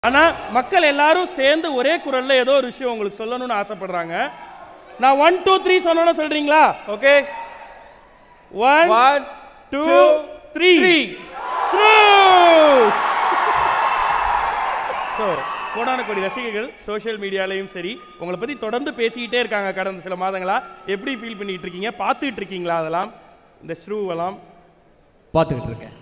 ஆனா மக்கள் எல்லாரும் சேர்ந்து ஒரே குரல்ல ஏதோ ஒரு விஷயம் உங்களுக்கு சொல்லணும்னு ஆசைப்படுறாங்க நான் ஒன் டூ த்ரீ சொன்னோன்னு சொல்றீங்களா okay one one two two, three three. So கோடான கோடி ரசிகர்கள் சோஷியல் மீடியாலையும் சரி உங்களை பற்றி தொடர்ந்து பேசிக்கிட்டே இருக்காங்க கடந்த சில மாதங்களா எப்படி ஃபீல் பண்ணிட்டு இருக்கீங்க பார்த்துட்டு இருக்கீங்களா அதெல்லாம் இந்த ஸ்ரூவெல்லாம் பார்த்துக்கிட்டு இருக்கேன்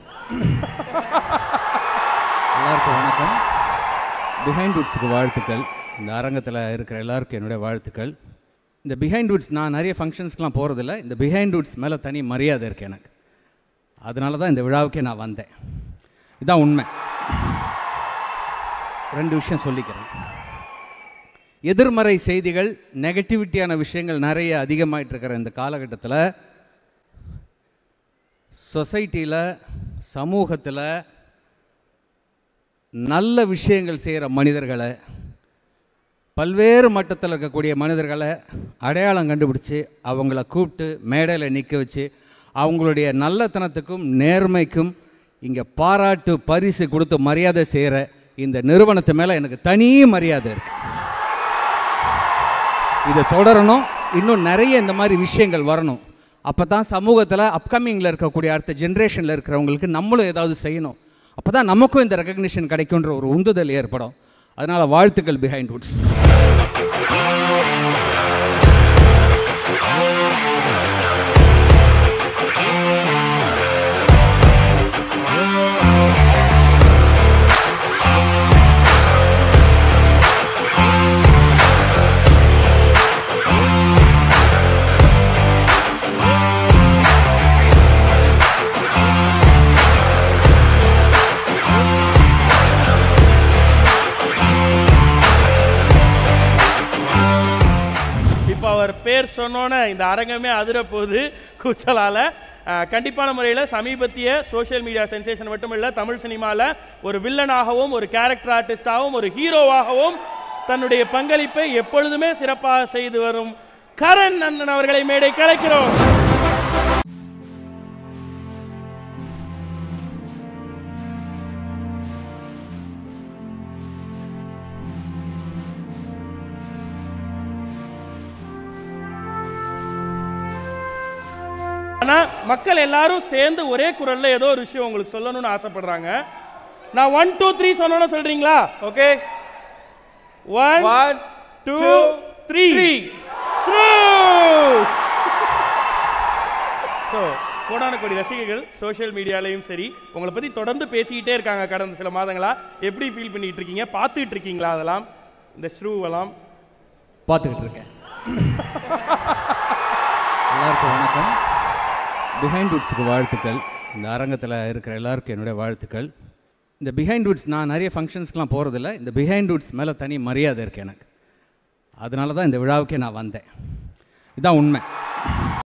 எல்லாருக்கும் வணக்கம் பிஹைண்ட் வுட்ஸுக்கு வாழ்த்துக்கள் இந்த அரங்கத்தில் இருக்கிற எல்லாருக்கும் என்னுடைய வாழ்த்துக்கள் இந்த பிஹைண்ட் வுட்ஸ் நான் நிறைய ஃபங்க்ஷன்ஸ்க்கெலாம் போகிறதில்ல இந்த பிஹைண்ட் வுட்ஸ் மேலே தனி மரியாதை இருக்குது எனக்கு அதனால தான் இந்த விழாவுக்கே நான் வந்தேன் இதான் உண்மை ரெண்டு விஷயம் சொல்லிக்கிறேன் எதிர்மறை செய்திகள் நெகட்டிவிட்டியான விஷயங்கள் நிறைய அதிகமாயிட்டு இருக்கிற இந்த காலகட்டத்தில் சொசைட்டியில் சமூகத்தில் நல்ல விஷயங்கள் செய்கிற மனிதர்களை பல்வேறு மட்டத்தில் இருக்கக்கூடிய மனிதர்களை அடையாளம் கண்டுபிடிச்சி அவங்கள கூப்பிட்டு மேடையில் நிற்க வச்சு அவங்களுடைய நல்லத்தனத்துக்கும் நேர்மைக்கும் இங்கே பாராட்டு பரிசு கொடுத்து மரியாதை செய்கிற இந்த நிறுவனத்து மேலே எனக்கு தனி மரியாதை இருக்குது இது தொடரணும் இன்னும் நிறைய இந்த மாதிரி விஷயங்கள் வரணும் அப்போ தான் சமூகத்தில் அப்கமிங்கில் இருக்கக்கூடிய அடுத்த ஜென்ரேஷனில் இருக்கிறவங்களுக்கு நம்மளும் ஏதாவது செய்யணும் அப்போ தான் நமக்கும் இந்த ரெக்கக்னிஷன் கிடைக்குன்ற ஒரு உந்துதல் ஏற்படும் அதனால் வாழ்த்துக்கள் பிஹைண்ட் வுட்ஸ் இப்போ அவர் பேர் சொன்னோன்னே இந்த அரங்கமே அதிர போகுது கூச்சலால் அஹ், கண்டிப்பான முறையில் சமீபத்திய சோஷியல் மீடியா சென்சேஷன் மட்டுமில்ல தமிழ் சினிமாவில் ஒரு வில்லனாகவும் ஒரு கேரக்டர் ஆர்டிஸ்டாகவும் ஒரு ஹீரோவாகவும் தன்னுடைய பங்களிப்பை எப்பொழுதுமே சிறப்பாக செய்து வரும் கரண் அண்ணன் அவர்களை மேடை கலைக்கிறோம் ஆனா மக்கள் எல்லாரும் சேர்ந்து ஒரே குரல்ல ஏதோ ஒரு விஷயம் உங்களுக்கு சொல்லணும்னு ஆசைப்படுறாங்க நான் ஒன் டூ த்ரீ சொன்னோன்னு சொல்றீங்களா okay one one two two, three three. So கோடான கோடி ரசிகர்கள் சோஷியல் மீடியாலையும் சரி உங்களை பற்றி தொடர்ந்து பேசிக்கிட்டே இருக்காங்க கடந்த சில மாதங்களா எப்படி ஃபீல் பண்ணிட்டு இருக்கீங்க பார்த்துட்டு இருக்கீங்களா அதெல்லாம் இந்த ஸ்ரூவெல்லாம் பார்த்துக்கிட்டு இருக்கேன் எல்லாருக்கும் வணக்கம் பிஹைண்ட் வுட்ஸுக்கு வாழ்த்துக்கள் இந்த அரங்கத்தில் இருக்கிற எல்லாருக்கும் என்னுடைய வாழ்த்துக்கள் இந்த பிஹைண்ட் வுட்ஸ் நான் நிறைய ஃபங்க்ஷன்ஸ்க்கெலாம் போகிறதில்ல இந்த பிஹைண்ட் வுட்ஸ் மேலே தனி மரியாதை இருக்குது எனக்கு அதனால தான் இந்த விழாவுக்கே நான் வந்தேன் இதான் உண்மை